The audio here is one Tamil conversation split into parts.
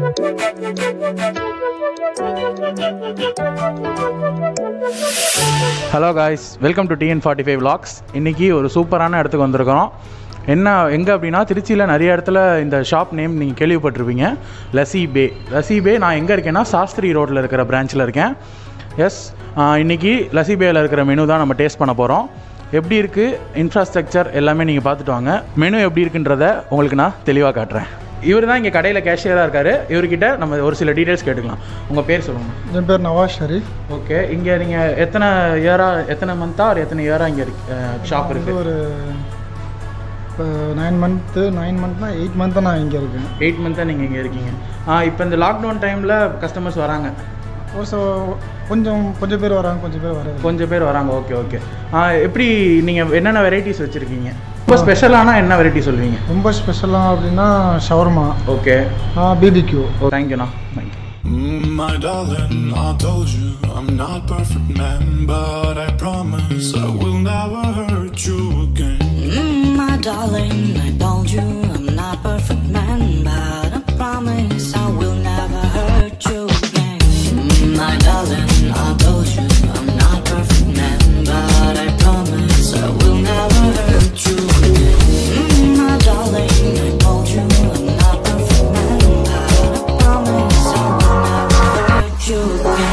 Hello guys welcome to TN forty five vlogs இன்றைக்கி ஒரு சூப்பரான இடத்துக்கு வந்திருக்கிறோம் என்ன எங்கே அப்படின்னா திருச்சியில் நிறைய இடத்துல இந்த ஷாப் நேம் நீங்கள் கேள்விப்பட்டிருப்பீங்க லசி பே லசி பே நான் எங்கே இருக்கேன்னா சாஸ்திரி ரோட்டில் இருக்கிற பிரான்ச்சில் இருக்கேன் எஸ் இன்றைக்கி லசி பேயில் இருக்கிற மெனு தான் நம்ம டேஸ்ட் பண்ண போகிறோம் எப்படி இருக்குது இன்ஃப்ராஸ்ட்ரக்சர் எல்லாமே நீங்கள் பார்த்துட்டு வாங்க மெனு எப்படி இருக்குன்றத உங்களுக்கு நான் தெளிவாக காட்டுறேன் இவர் தான் இங்கே கடையில் கேஷியராக இருக்கார் இவர்கிட்ட நம்ம ஒரு சில டீட்டெயில்ஸ் கேட்டுக்கலாம் உங்கள் பேர் சொல்லுங்கள் என் பேர் நவாஸ் ஷரீஃப் ஓகே இங்கே நீங்கள் எத்தனை இயராக எத்தனை மந்த்தா ஒரு எத்தனை இயராக இங்கே இருக்கு ஷாப் இது இருக்குது ஒரு இப்போ நைன் மந்த்து நைன் மந்த்னா எயிட் மந்த்தாக நான் இங்கே இருக்கேன் எயிட் மந்த்தாக நீங்கள் இங்கே இருக்கீங்க இப்போ இந்த லாக்டவுன் டைமில் கஸ்டமர்ஸ் வராங்க ஒரு சில கொஞ்சம் கொஞ்சம் பேர் வராங்க கொஞ்சம் பேர் வராது கொஞ்சம் பேர் வராங்க ஓகே ஓகே எப்படி நீங்கள் என்னென்ன வெரைட்டிஸ் வச்சுருக்கீங்க இப்போ ஸ்பெஷலானா என்ன வெரைட்டி சொல்லுவீங்க ரொம்ப ஸ்பெஷலாக அப்படின்னா ஷவர்மா ஓகே பிபிக்யூ தேங்க்யூண்ணா thank you Mm, my darling, I told you I'm not perfect man, but I promise I will never hurt you again. Mm, my darling, I told you I'm not perfect man, but I promise I will never hurt you again. Mm, my darling, I told you I'm not perfect man, but I promise I will never hurt you again. Mm, my darling, I told you I'm not perfect man, but I promise I will never hurt you again.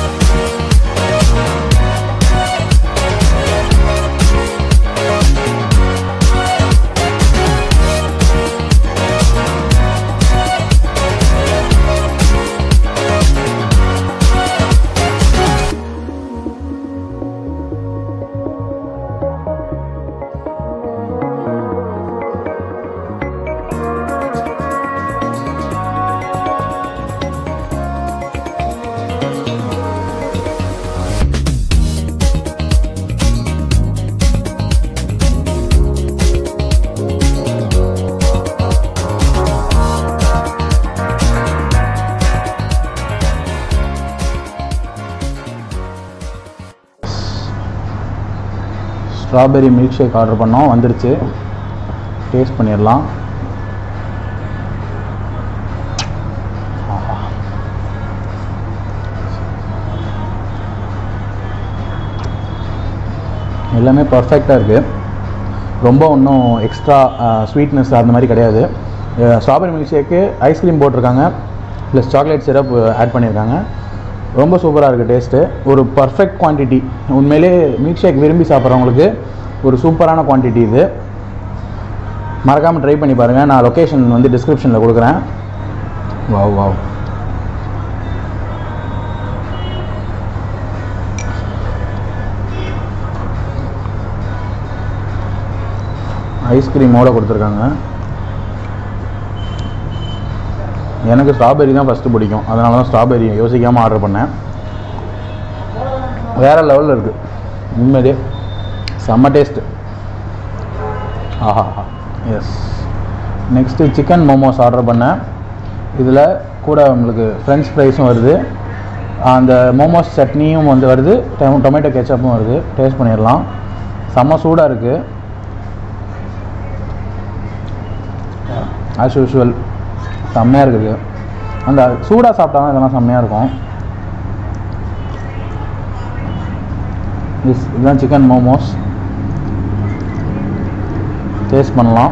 Strawberry milkshake order பண்ணோம் வந்துருச்சு டேஸ்ட் பண்ணிடலாம் ஆஹா. எல்லாமே பர்ஃபெக்டாக இருக்குது ரொம்ப ஒன்றும் எக்ஸ்ட்ரா ஸ்வீட்னஸ் அந்த மாதிரி கிடையாது ஸ்ட்ராபெரி மில்க் ஷேக்கு ஐஸ்கிரீம் போட்டிருக்காங்க ப்ளஸ் சாக்லேட் சிரப் ஆட் பண்ணியிருக்காங்க ரொம்ப சூப்பராக இருக்குது டேஸ்ட்டு ஒரு பர்ஃபெக்ட் குவான்டிட்டி உண்மையிலே மில்க் ஷேக் விரும்பி சாப்பிட்றவங்களுக்கு ஒரு சூப்பரான குவான்டிட்டி இது மறக்காமல் ட்ரை பண்ணி பாருங்கள் நான் லொக்கேஷன் வந்து டிஸ்கிரிப்ஷனில் கொடுக்குறேன் வாவ் வாவ் ஐஸ்கிரீமோடு கொடுத்துருக்காங்க எனக்கு ஸ்ட்ராபெரி தான் ஃபஸ்ட்டு பிடிக்கும் அதனால தான் ஸ்ட்ராபெரி யோசிக்காமல் ஆர்டர் பண்ணேன் வேறு லெவலில் இருக்குது உண்மையிலே செம்ம டேஸ்ட்டு ஆஹா yes next chicken momos order பண்ணேன் இதில் கூட உங்களுக்கு ஃப்ரெஞ்ச் ஃப்ரைஸும் வருது அந்த மோமோஸ் சட்னியும் வந்து வருது டொ- டொமேட்டோ கெச்சப்பும் வருது டேஸ்ட் பண்ணிடலாம் செம்ம சூடாக இருக்குது ஆஸ் யூஷுவல் செம்மையாக இருக்குது அந்த சூடாக சாப்பிட்டா தான் இதெல்லாம் செம்மையாக இருக்கும் this இதுதான் சிக்கன் மோமோஸ் டேஸ்ட் பண்ணலாம்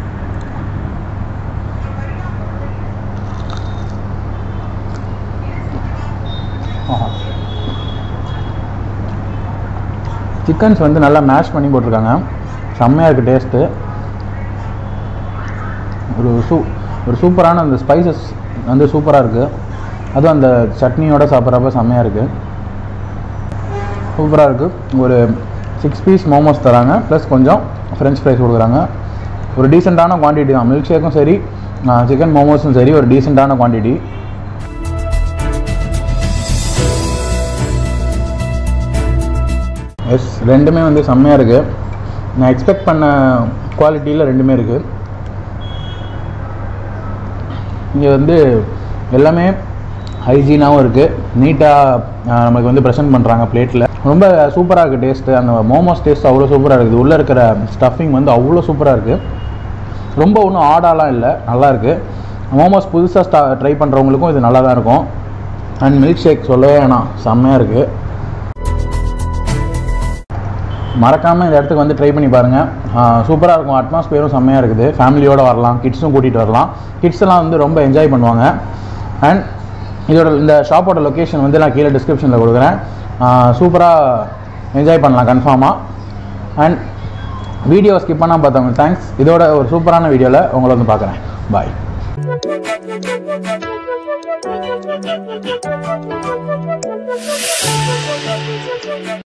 சிக்கன்ஸ் வந்து நல்லா மேஷ் பண்ணி போட்டிருக்காங்க செம்மையாக இருக்குது டேஸ்ட்டு ஒரு சூ ஒரு சூப்பரான அந்த ஸ்பைசஸ் வந்து சூப்பராக இருக்குது அதுவும் அந்த சட்னியோட சாப்பிட்றப்ப செம்மையாக இருக்குது சூப்பராக இருக்குது ஒரு சிக்ஸ் பீஸ் மோமோஸ் தராங்க ப்ளஸ் கொஞ்சம் ஃப்ரெஞ்ச் ஃப்ரைஸ் கொடுக்குறாங்க ஒரு டீசெண்டான குவான்டிட்டி தான் மில்க் ஷேக்கும் சரி சிக்கன் மோமோஸும் சரி ஒரு டீசெண்டான குவான்டிட்டி எஸ் ரெண்டுமே வந்து செம்மையாக இருக்குது நான் எக்ஸ்பெக்ட் பண்ண குவாலிட்டியில் ரெண்டுமே இருக்குது இங்கே வந்து எல்லாமே ஹைஜீனாகவும் இருக்குது நீட்டாக நமக்கு வந்து ப்ரெசென்ட் பண்ணுறாங்க பிளேட்டில் ரொம்ப சூப்பராக இருக்குது டேஸ்ட்டு அந்த மோமோஸ் டேஸ்ட் அவ்வளோ சூப்பராக இருக்குது உள்ளே இருக்கிற ஸ்டஃபிங் வந்து அவ்வளோ சூப்பராக இருக்குது ரொம்ப ஒன்றும் ஆடாலாம் இல்லை நல்லா இருக்குது மோமோஸ் புதுசாக ஸ்டா ட்ரை பண்ணுறவங்களுக்கும் இது நல்லா தான் இருக்கும் அண்ட் மில்க் ஷேக் சொல்லவே வேணாம் செம்மையாக இருக்குது மறக்காமல் இந்த இடத்துக்கு வந்து ட்ரை பண்ணி பாருங்கள் சூப்பராக இருக்கும் அட்மாஸ்பியரும் செம்மையாக இருக்குது ஃபேமிலியோடு வரலாம் கிட்ஸும் கூட்டிகிட்டு வரலாம் கிட்ஸ் எல்லாம் வந்து ரொம்ப என்ஜாய் பண்ணுவாங்க அண்ட் இதோட இந்த ஷாப்போட லொக்கேஷன் வந்து நான் கீழே டிஸ்கிரிப்ஷனில் கொடுக்குறேன் சூப்பராக என்ஜாய் பண்ணலாம் கன்ஃபார்மாக அண்ட் வீடியோ ஸ்கிப் பண்ணால் பார்த்தவங்க தேங்க்ஸ் இதோட ஒரு சூப்பரான வீடியோவில் உங்களை வந்து பார்க்குறேன் பாய்